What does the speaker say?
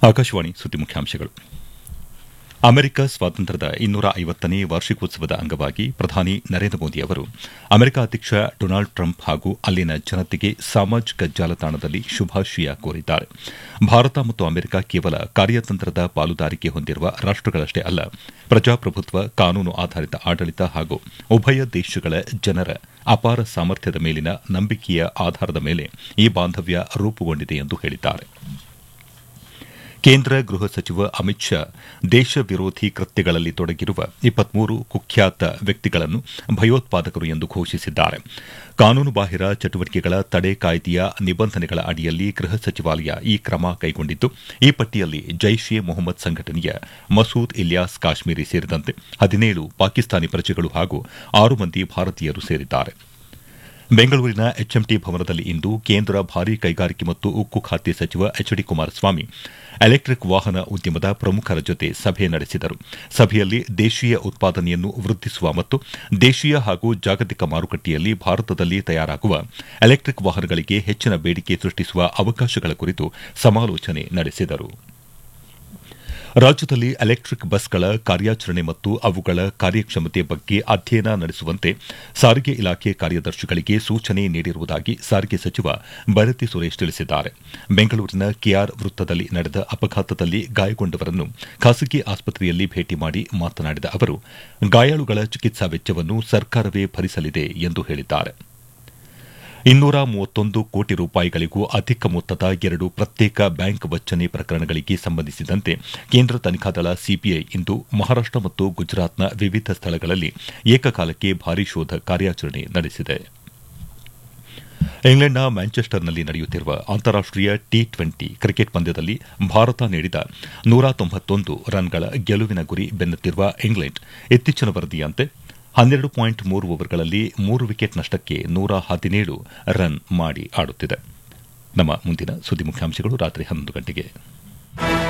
ಆಕಾಶವಾಣಿ ಸುದ್ದಿ ಮುಖ್ಯಾಂಶಗಳು ಅಮೆರಿಕ ಸ್ವಾತಂತ್ರ್ಯದ ಇನ್ನೂರ ಐವತ್ತನೇ ವಾರ್ಷಿಕೋತ್ಸವದ ಅಂಗವಾಗಿ ಪ್ರಧಾನಿ ನರೇಂದ್ರ ಮೋದಿ ಅವರು ಅಮೆರಿಕ ಅಧ್ಯಕ್ಷ ಡೊನಾಲ್ಡ್ ಟ್ರಂಪ್ ಹಾಗೂ ಅಲ್ಲಿನ ಜನತೆಗೆ ಸಾಮಾಜಿಕ ಜಾಲತಾಣದಲ್ಲಿ ಶುಭಾಶಯ ಕೋರಿದ್ದಾರೆ ಭಾರತ ಮತ್ತು ಅಮೆರಿಕ ಕೇವಲ ಕಾರ್ಯತಂತ್ರದ ಪಾಲುದಾರಿಕೆ ಹೊಂದಿರುವ ರಾಷ್ಟಗಳಷ್ಟೇ ಅಲ್ಲ ಪ್ರಜಾಪ್ರಭುತ್ವ ಕಾನೂನು ಆಧಾರಿತ ಆಡಳಿತ ಹಾಗೂ ಉಭಯ ದೇಶಗಳ ಜನರ ಅಪಾರ ಸಾಮರ್ಥ್ಯದ ಮೇಲಿನ ನಂಬಿಕೆಯ ಆಧಾರದ ಮೇಲೆ ಈ ಬಾಂಧವ್ಯ ರೂಪುಗೊಂಡಿದೆ ಎಂದು ಹೇಳಿದ್ದಾರೆ ಕೇಂದ್ರ ಗೃಹ ಸಚಿವ ಅಮಿತ್ ಶಾ ದೇಶ ವಿರೋಧಿ ಕೃತ್ಯಗಳಲ್ಲಿ ತೊಡಗಿರುವ ಇಪ್ಪತ್ಮೂರು ಕುಖ್ಯಾತ ವ್ಯಕ್ತಿಗಳನ್ನು ಭಯೋತ್ಪಾದಕರು ಎಂದು ಘೋಷಿಸಿದ್ದಾರೆ ಕಾನೂನುಬಾಹಿರ ಚಟುವಟಿಕೆಗಳ ತಡೆ ಕಾಯ್ದೆಯ ನಿಬಂಧನೆಗಳ ಅಡಿಯಲ್ಲಿ ಗೃಹ ಸಚಿವಾಲಯ ಈ ಕ್ರಮ ಕೈಗೊಂಡಿದ್ದು ಈ ಪಟ್ಟಿಯಲ್ಲಿ ಜೈಷ್ ಎ ಮೊಹಮ್ಮದ್ ಸಂಘಟನೆಯ ಮಸೂದ್ ಇಲ್ಯಾಸ್ ಕಾಶ್ಮೀರಿ ಸೇರಿದಂತೆ ಹದಿನೇಳು ಪಾಕಿಸ್ತಾನಿ ಪ್ರಜೆಗಳು ಹಾಗೂ ಆರು ಮಂದಿ ಭಾರತೀಯರು ಸೇರಿದ್ದಾರೆ ಬೆಂಗಳೂರಿನ ಎಚ್ಎಂಟಿ ಭವನದಲ್ಲಿ ಇಂದು ಕೇಂದ್ರ ಭಾರೀ ಕೈಗಾರಿಕೆ ಮತ್ತು ಉಕ್ಕು ಖಾತೆ ಸಚಿವ ಎಚ್ ಡಿ ಕುಮಾರಸ್ವಾಮಿ ಎಲೆಕ್ಟಿಕ್ ವಾಹನ ಉದ್ಯಮದ ಪ್ರಮುಖರ ಜೊತೆ ಸಭೆ ನಡೆಸಿದರು ಸಭೆಯಲ್ಲಿ ದೇಶೀಯ ಉತ್ಪಾದನೆಯನ್ನು ವೃದ್ಧಿಸುವ ಮತ್ತು ದೇಶೀಯ ಹಾಗೂ ಜಾಗತಿಕ ಮಾರುಕಟ್ಟೆಯಲ್ಲಿ ಭಾರತದಲ್ಲಿ ತಯಾರಾಗುವ ಎಲೆಕ್ಟಿಕ್ ವಾಹನಗಳಿಗೆ ಹೆಚ್ಚಿನ ಬೇಡಿಕೆ ಸೃಷ್ಟಿಸುವ ಅವಕಾಶಗಳ ಕುರಿತು ಸಮಾಲೋಚನೆ ನಡೆಸಿದರು ರಾಜ್ಯದಲ್ಲಿ ಎಲೆಕ್ಟಿಕ್ ಬಸ್ಗಳ ಕಾರ್ಯಾಚರಣೆ ಮತ್ತು ಅವುಗಳ ಕಾರ್ಯಕ್ಷಮತೆ ಬಗ್ಗೆ ಅಧ್ಯಯನ ನಡೆಸುವಂತೆ ಸಾರಿಗೆ ಇಲಾಖೆ ಕಾರ್ಯದರ್ಶಿಗಳಿಗೆ ಸೂಚನೆ ನೀಡಿರುವುದಾಗಿ ಸಾರಿಗೆ ಸಚಿವ ಭರತಿ ಸುರೇಶ್ ತಿಳಿಸಿದ್ದಾರೆ ಬೆಂಗಳೂರಿನ ಕೆಆರ್ ವೃತ್ತದಲ್ಲಿ ನಡೆದ ಅಪಘಾತದಲ್ಲಿ ಗಾಯಗೊಂಡವರನ್ನು ಖಾಸಗಿ ಆಸ್ಪತ್ರೆಯಲ್ಲಿ ಭೇಟಿ ಮಾಡಿ ಮಾತನಾಡಿದ ಅವರು ಗಾಯಾಳುಗಳ ಚಿಕಿತ್ಸಾ ವೆಚ್ಚವನ್ನು ಸರ್ಕಾರವೇ ಭರಿಸಲಿದೆ ಎಂದು ಹೇಳಿದ್ದಾರೆ ಇನ್ನೂರ ಮೂವತ್ತೊಂದು ಕೋಟಿ ರೂಪಾಯಿಗಳಿಗೂ ಅಧಿಕ ಮೊತ್ತದ ಎರಡು ಪ್ರತ್ಯೇಕ ಬ್ಯಾಂಕ್ ವಂಚನೆ ಪ್ರಕರಣಗಳಿಗೆ ಸಂಬಂಧಿಸಿದಂತೆ ಕೇಂದ್ರ ತನಿಖಾ ದಳ ಸಿಬಿಐ ಇಂದು ಮಹಾರಾಷ್ಟ ಮತ್ತು ಗುಜರಾತ್ನ ವಿವಿಧ ಸ್ಥಳಗಳಲ್ಲಿ ಏಕಕಾಲಕ್ಕೆ ಭಾರೀ ಶೋಧ ಕಾರ್ಯಾಚರಣೆ ನಡೆಸಿದೆ ಇಂಗ್ಲೆಂಡ್ನ ಮ್ಯಾಂಚೆಸ್ಟರ್ನಲ್ಲಿ ನಡೆಯುತ್ತಿರುವ ಅಂತಾರಾಷ್ಟೀಯ ಟಿ ಟ್ವೆಂಟಿ ಕ್ರಿಕೆಟ್ ಪಂದ್ಯದಲ್ಲಿ ಭಾರತ ನೀಡಿದ ನೂರ ತೊಂಬತ್ತೊಂದು ರನ್ಗಳ ಗೆಲುವಿನ ಗುರಿ ಬೆನ್ನುತ್ತಿರುವ ಇಂಗ್ಲೆಂಡ್ ಇತ್ತೀಚಿನ ವರದಿಯಂತೆ ಹನ್ನೆರಡು ಪಾಯಿಂಟ್ ಮೂರು ಓವರ್ಗಳಲ್ಲಿ ಮೂರು ವಿಕೆಟ್ ನಷ್ಟಕ್ಕೆ ನೂರ ಹದಿನೇಳು ರನ್ ಮಾಡಿ ಆಡುತ್ತಿದೆ ನಮ್ಮ ಮುಂದಿನ ಸುದ್ದಿ ಮುಖ್ಯಾಂಶಗಳು ರಾತ್ರಿ ಹನ್ನೊಂದು ಗಂಟೆಗೆ